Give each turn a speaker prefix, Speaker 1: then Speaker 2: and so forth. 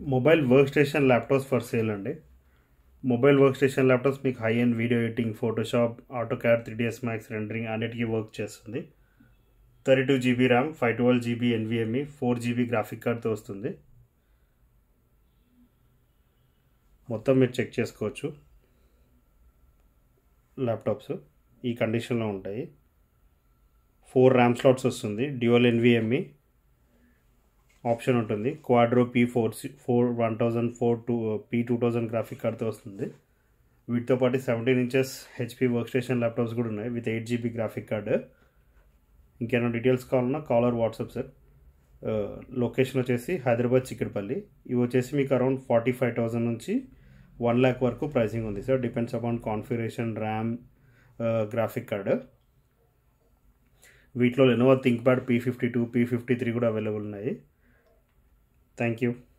Speaker 1: mobile work station laptops for sale అండి mobile work station laptops మీకు high and video editing Photoshop AutoCAD three DS Max rendering అన్నిటికీ work చేస్తుంది thirty two GB RAM five twelve GB NVMe four GB graphic కార్డ్తో వస్తుంది మొత్తం మీరు check చేసుకోవచ్చు laptops ఈ కండిషన్లో ఉంటాయి ఫోర్ ర్యామ్ స్లాట్స్ వస్తుంది డ్యూయల్ ఎన్విఎంఈ ఆప్షన్ ఉంటుంది Quadro P four four one thousand four two P two thousand graphic కార్డ్తో వస్తుంది వీటితో పాటు seventeen inches HP work station laptops కూడా ఉన్నాయి with eight GB graphic card ఇంకేమైనా డీటెయిల్స్ కావాలన్నా కాలర్ వాట్సాప్ సార్ లొకేషన్ వచ్చేసి హైదరాబాద్ చిక్కడపల్లి ఇవి వచ్చేసి మీకు అరౌండ్ ఫార్టీ ఫైవ్ థౌజండ్ నుంచి వన్ ల్యాక్ వరకు ప్రైసింగ్ ఉంది sir depends upon configuration RAM graphic card వీటిలో Lenovo ThinkPad P fifty two P fifty three కూడా అవైలబుల్ ఉన్నాయి థ్యాంక్ యూ